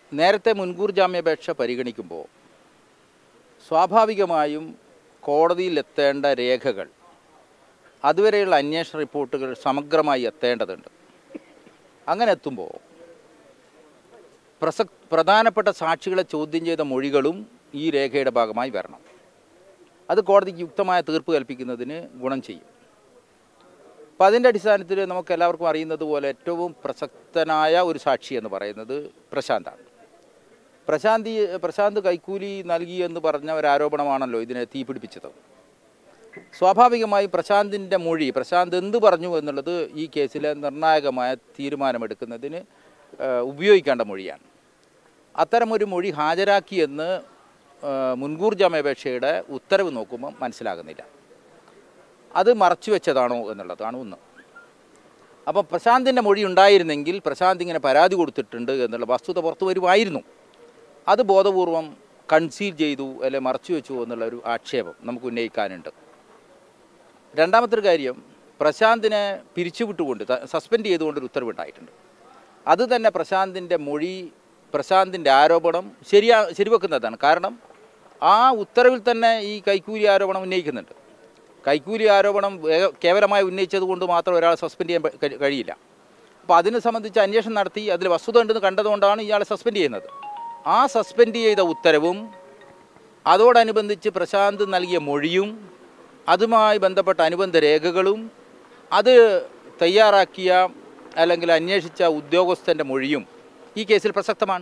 നേരത്തെ മുൻകൂർ ജാമ്യാപേക്ഷ പരിഗണിക്കുമ്പോൾ സ്വാഭാവികമായും കോടതിയിലെത്തേണ്ട രേഖകൾ അതുവരെയുള്ള അന്വേഷണ റിപ്പോർട്ടുകൾ സമഗ്രമായി എത്തേണ്ടതുണ്ട് അങ്ങനെ എത്തുമ്പോൾ പ്രസക് പ്രധാനപ്പെട്ട സാക്ഷികളെ ചോദ്യം ചെയ്ത മൊഴികളും ഈ രേഖയുടെ ഭാഗമായി വരണം അത് കോടതിക്ക് യുക്തമായ തീർപ്പ് കൽപ്പിക്കുന്നതിന് ഗുണം ചെയ്യും അപ്പം അതിൻ്റെ അടിസ്ഥാനത്തിൽ നമുക്ക് എല്ലാവർക്കും അറിയുന്നത് പോലെ ഏറ്റവും പ്രസക്തനായ ഒരു സാക്ഷി എന്ന് പറയുന്നത് പ്രശാന്താണ് പ്രശാന്തി പ്രശാന്ത് കൈക്കൂലി നൽകി എന്ന് പറഞ്ഞ ഒരു ആരോപണമാണല്ലോ ഇതിനെ തീപിടിപ്പിച്ചത് സ്വാഭാവികമായി പ്രശാന്തിൻ്റെ മൊഴി പ്രശാന്ത് എന്ത് പറഞ്ഞു എന്നുള്ളത് ഈ കേസിലെ നിർണായകമായ തീരുമാനമെടുക്കുന്നതിന് ഏഹ്, ഉപയോഗിക്കേണ്ട മൊഴിയാണ് അത്തരമൊരു മൊഴി ഹാജരാക്കിയെന്ന് ഏഹ്, മുൻകൂർ ജാമ്യാപേക്ഷയുടെ ഉത്തരവ് നോക്കുമ്പോൾ മനസ്സിലാകുന്നില്ല അത് മറച്ചു വെച്ചതാണോ എന്നുള്ളതാണ് ഒന്ന് അപ്പം പ്രശാന്തിൻ്റെ മൊഴി ഉണ്ടായിരുന്നെങ്കിൽ പ്രശാന്ത് ഇങ്ങനെ പരാതി കൊടുത്തിട്ടുണ്ട് എന്നുള്ള വസ്തുത പുറത്തു വരുമായിരുന്നു അത് ബോധപൂർവം കൺസീൽ ചെയ്തു അല്ലെ മറച്ചു വെച്ചു എന്നുള്ള ഒരു ആക്ഷേപം നമുക്ക് ഉന്നയിക്കാനുണ്ട് രണ്ടാമത്തെ ഒരു കാര്യം പ്രശാന്തിനെ പിരിച്ചുവിട്ടുകൊണ്ട് ത- സസ്പെൻഡ് ചെയ്തുകൊണ്ടൊരു ഉത്തരവുണ്ടായിട്ടുണ്ട് അത് തന്നെ പ്രശാന്തിൻ്റെ മൊഴി പ്രശാന്തിൻ്റെ ആരോപണം ശരിയാ ശരിവെക്കുന്നതാണ് കാരണം ആ ഉത്തരവിൽ തന്നെ ഈ കൈക്കൂലി ആരോപണം ഉന്നയിക്കുന്നുണ്ട് കൈക്കൂലി ആരോപണം വേ- കേവലമായി ഉന്നയിച്ചത് കൊണ്ട് മാത്രം ഒരാളെ സസ്പെൻഡ് ചെയ്യാൻ പ- കഴി- കഴിയില്ല അപ്പോൾ അതിനെ സംബന്ധിച്ച് അന്വേഷണം നടത്തി അതിൽ വസ്തുത ഉണ്ടെന്ന് കണ്ടതുകൊണ്ടാണ് ഇയാളെ സസ്പെൻഡ് ചെയ്യുന്നത് ആ സസ്പെൻഡ് ചെയ്ത ഉത്തരവും അതോടനുബന്ധിച്ച് പ്രശാന്ത് നൽകിയ മൊഴിയും അതുമായി ബന്ധപ്പെട്ട അനുബന്ധ രേഖകളും അത് തയ്യാറാക്കിയ അല്ലെങ്കിൽ അന്വേഷിച്ച ഉദ്യോഗസ്ഥൻ്റെ മൊഴിയും ഈ കേസിൽ പ്രസക്തമാണ്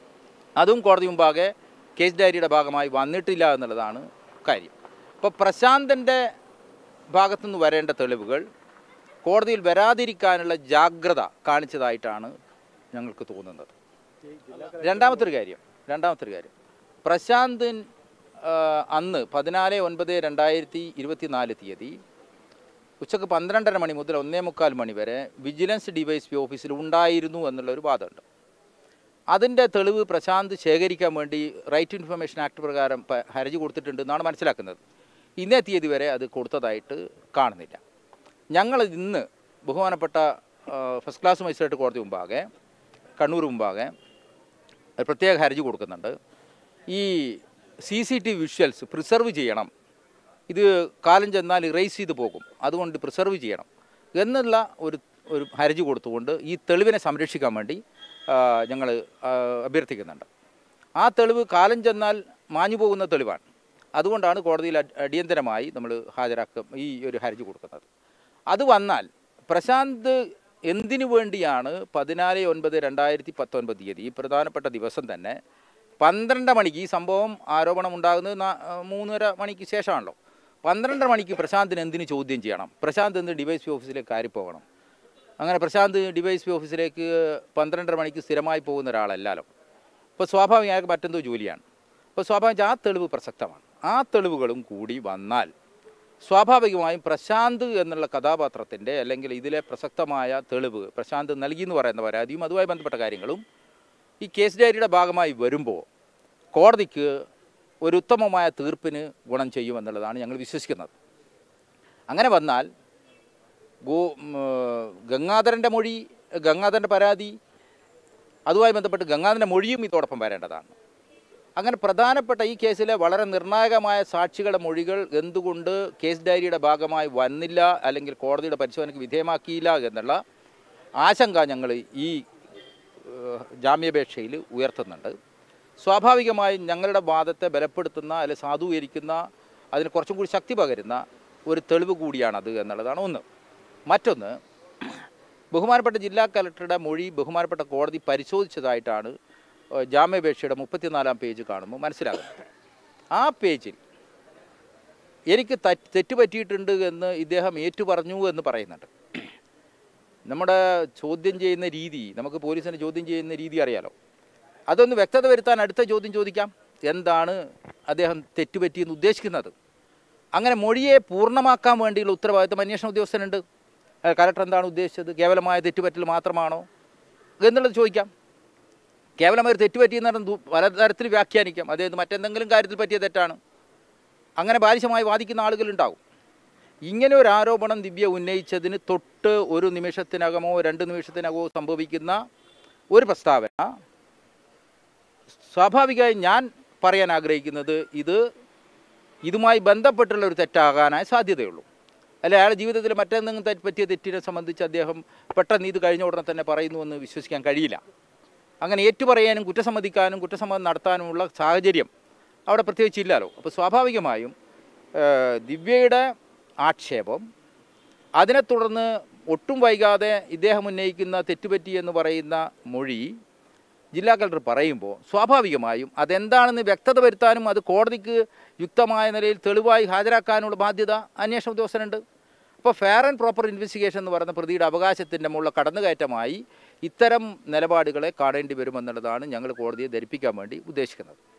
അതും കോടതി മുമ്പാകെ കേസ് ഡയറിയുടെ ഭാഗമായി വന്നിട്ടില്ല എന്നുള്ളതാണ് കാര്യം അപ്പോൾ പ്രശാന്തൻ്റെ ഭാഗത്തുനിന്ന് വരേണ്ട തെളിവുകൾ കോടതിയിൽ വരാതിരിക്കാനുള്ള ജാഗ്രത കാണിച്ചതായിട്ടാണ് ഞങ്ങൾക്ക് തോന്നുന്നത് രണ്ടാമത്തെ ഒരു കാര്യം രണ്ടാമത്തെ ഒരു കാര്യം പ്രശാന്ത് ആ, അന്ന് പതിനാല് ഒൻപത് രണ്ടായിരത്തി ഇരുപത്തി നാല് തീയതി ഉച്ചക്ക് പന്ത്രണ്ടര മണി മുതൽ ഒന്നേ മുക്കാൽ മണി വരെ വിജിലൻസ് ഡിവൈസ് പി ഓഫീസിൽ ഉണ്ടായിരുന്നു എന്നുള്ള ഒരു വാദമുണ്ട് അതിൻ്റെ തെളിവ് പ്രശാന്ത് ശേഖരിക്കാൻ വേണ്ടി റൈറ്റ് ടു ഇൻഫർമേഷൻ ആക്ട് പ്രകാരം പ- ഹർജി കൊടുത്തിട്ടുണ്ട് എന്നാണ് മനസ്സിലാക്കുന്നത് ഇന്നേ തീയതി വരെ അത് കൊടുത്തതായിട്ട് കാണുന്നില്ല ഞങ്ങൾ ഇന്ന് ബഹുമാനപ്പെട്ട ആ, ഫസ്റ്റ് ക്ലാസ് മജിസ്ട്രേറ്റ് കോടതി മുമ്പാകെ കണ്ണൂർ മുമ്പാകെ ഒരു പ്രത്യേക ഹർജി കൊടുക്കുന്നുണ്ട് ഈ C C T visuals preserve ചെയ്യണം ഇത് കാലം ചെന്നാൽ ഇറേസ് ചെയ്ത് പോകും അതുകൊണ്ട് പ്രിസർവ് ചെയ്യണം എന്നുള്ള ഒരു ഒരു ഹർജി കൊടുത്തുകൊണ്ട് ഈ തെളിവിനെ സംരക്ഷിക്കാൻ വേണ്ടി ഞങ്ങൾ അഭ്യർത്ഥിക്കുന്നുണ്ട് ആ തെളിവ് കാലം ചെന്നാൽ മാഞ്ഞു പോകുന്ന തെളിവാണ് അതുകൊണ്ടാണ് കോടതിയിൽ അടി- അടിയന്തരമായി നമ്മൾ ഹാജരാക്കും ഈ ഒരു ഹർജി കൊടുക്കുന്നത് അത് വന്നാൽ പ്രശാന്ത് എന്തിനു വേണ്ടിയാണ് പതിനാല് ഒൻപത് രണ്ടായിരത്തി പത്തൊൻപത് തീയതി ഈ പ്രധാനപ്പെട്ട ദിവസം തന്നെ പന്ത്രണ്ട് മണിക്ക് ഈ സംഭവം ആരോപണം ഉണ്ടാകുന്നത് നാ- മൂന്നര മണിക്ക് ശേഷമാണല്ലോ പന്ത്രണ്ടര മണിക്ക് പ്രശാന്തിന് എന്തിനു ചോദ്യം ചെയ്യണം പ്രശാന്ത് എന്ത് ഡിവൈസ് പി ഓഫീസിലേക്ക് കയറി പോകണം അങ്ങനെ പ്രശാന്ത് ഡിവൈസ് പി ഓഫീസിലേക്ക് പന്ത്രണ്ടര മണിക്ക് സ്ഥിരമായി പോകുന്ന ഒരാളല്ലല്ലോ അപ്പോൾ സ്വാഭാവികമായിട്ട് മറ്റെന്തോ ജോലിയാണ് അപ്പോൾ സ്വാഭാവികം ആ തെളിവ് പ്രസക്തമാണ് ആ തെളിവുകളും കൂടി വന്നാൽ സ്വാഭാവികമായും പ്രശാന്ത് എന്നുള്ള കഥാപാത്രത്തിൻ്റെ അല്ലെങ്കിൽ ഇതിലെ പ്രസക്തമായ തെളിവ് പ്രശാന്ത് നൽകി എന്ന് പറയുന്ന പരാതിയും അതുമായി ബന്ധപ്പെട്ട കാര്യങ്ങളും ഈ കേസ് ഡയറിയുടെ ഭാഗമായി വരുമ്പോൾ കോടതിക്ക് ഒരു ഉത്തമമായ തീർപ്പിന് ഗുണം ചെയ്യുമെന്നുള്ളതാണ് ഞങ്ങൾ വിശ്വസിക്കുന്നത് അങ്ങനെ വന്നാൽ ഗോ ഉം, ഗംഗാധരൻ്റെ മൊഴി ഗംഗാധരൻ്റെ പരാതി അതുമായി ബന്ധപ്പെട്ട് ഗംഗാധരൻ്റെ മൊഴിയും ഇതോടൊപ്പം വരേണ്ടതാണ് അങ്ങനെ പ്രധാനപ്പെട്ട ഈ കേസിലെ വളരെ നിർണായകമായ സാക്ഷികളുടെ മൊഴികൾ എന്തുകൊണ്ട് കേസ് ഡയറിയുടെ ഭാഗമായി വന്നില്ല അല്ലെങ്കിൽ കോടതിയുടെ പരിശോധനയ്ക്ക് വിധേയമാക്കിയില്ല എന്നുള്ള ആശങ്ക ഞങ്ങൾ ഈ ഏഹ്, ജാമ്യാപേക്ഷയിൽ ഉയർത്തുന്നുണ്ട് സ്വാഭാവികമായും ഞങ്ങളുടെ വാദത്തെ ബലപ്പെടുത്തുന്ന അല്ലെ സാധൂകരിക്കുന്ന അതിന് കുറച്ചും കൂടി ശക്തി പകരുന്ന ഒരു തെളിവ് കൂടിയാണത് എന്നുള്ളതാണ് ഒന്ന് മറ്റൊന്ന് ബഹുമാനപ്പെട്ട ജില്ലാ കലക്ടറുടെ മൊഴി ബഹുമാനപ്പെട്ട കോടതി പരിശോധിച്ചതായിട്ടാണ് ഏഹ്, ജാമ്യാപേക്ഷയുടെ മുപ്പത്തിനാലാം പേജ് കാണുമ്പോൾ മനസ്സിലാകുന്നത് ആ പേജിൽ എനിക്ക് ത- തെറ്റ് പറ്റിയിട്ടുണ്ട് എന്ന് ഇദ്ദേഹം ഏറ്റു പറഞ്ഞു എന്ന് പറയുന്നുണ്ട് നമ്മുടെ ചോദ്യം ചെയ്യുന്ന രീതി നമുക്ക് പോലീസിനെ ചോദ്യം ചെയ്യുന്ന രീതി അറിയാലോ അതൊന്ന് വ്യക്തത വരുത്താൻ അടുത്ത ചോദ്യം ചോദിക്കാം എന്താണ് അദ്ദേഹം തെറ്റുപറ്റിയെന്ന് ഉദ്ദേശിക്കുന്നത് അങ്ങനെ മൊഴിയെ പൂർണ്ണമാക്കാൻ വേണ്ടിയുള്ള ഉത്തരവാദിത്തം അന്വേഷണ ഉദ്യോഗസ്ഥനുണ്ട് അഹ് കലക്ടർ എന്താണ് ഉദ്ദേശിച്ചത് കേവലമായ തെറ്റുപറ്റൽ മാത്രമാണോ എന്നുള്ളത് ചോദിക്കാം കേവലമായ ഒരു തെറ്റുപറ്റിയെന്ന് പറഞ്ഞാൽ ദു- പലതരത്തിൽ വ്യാഖ്യാനിക്കാം അതായത് മറ്റെന്തെങ്കിലും കാര്യത്തിൽ പറ്റിയ തെറ്റാണ് അങ്ങനെ ബാലിശമായി വാദിക്കുന്ന ആളുകളുണ്ടാവും ഇങ്ങനെ ഒരു ആരോപണം ദിവ്യ ഉന്നയിച്ചതിന് തൊട്ട് ഒരു നിമിഷത്തിനകമോ രണ്ട് നിമിഷത്തിനകമോ സംഭവിക്കുന്ന ഒരു പ്രസ്താവന സ്വാഭാവികമായും ഞാൻ പറയാൻ ആഗ്രഹിക്കുന്നത് ഇത് ഇതുമായി ബന്ധപ്പെട്ടുള്ള ഒരു തെറ്റാകാനായ സാധ്യതയുള്ളൂ അല്ല അയാളുടെ ജീവിതത്തിൽ മറ്റെന്തെങ്കിലും തെറ്റ് പറ്റിയ തെറ്റിനെ സംബന്ധിച്ച് അദ്ദേഹം പെട്ടെന്ന് ഇത് കഴിഞ്ഞ ഉടനെ തന്നെ പറയുന്നുവെന്ന് വിശ്വസിക്കാൻ കഴിയില്ല അങ്ങനെ ഏറ്റുപറയാനും കുറ്റസമ്മതിക്കാനും കുറ്റസമ്മതം നടത്താനുമുള്ള സാഹചര്യം അവിടെ പ്രത്യേകിച്ച് ഇല്ലല്ലോ അപ്പോൾ സ്വാഭാവികമായും ഏഹ്, ദിവ്യയുടെ ആക്ഷേപം അതിനെ തുടർന്ന് ഒട്ടും വൈകാതെ ഇദ്ദേഹം ഉന്നയിക്കുന്ന തെറ്റുപറ്റി എന്ന് പറയുന്ന മൊഴി ജില്ലാ കളക്ടർ പറയുമ്പോൾ സ്വാഭാവികമായും അതെന്താണെന്ന് വ്യക്തത വരുത്താനും അത് കോടതിക്ക് യുക്തമായ നിലയിൽ തെളിവായി ഹാജരാക്കാനുള്ള ബാധ്യത അന്വേഷണ ഉദ്യോഗസ്ഥനുണ്ട് അപ്പോൾ ഫെയർ ആൻഡ് പ്രോപ്പർ ഇൻവെസ്റ്റിഗേഷൻ എന്ന് പറയുന്ന പ്രതിയുടെ അവകാശത്തിൻ്റെ മുകളിൽ കടന്നുകയറ്റമായി ഇത്തരം നിലപാടുകളെ കാണേണ്ടി വരുമെന്നുള്ളതാണ് ഞങ്ങൾ കോടതിയെ ധരിപ്പിക്കാൻ വേണ്ടി ഉദ്ദേശിക്കുന്നത്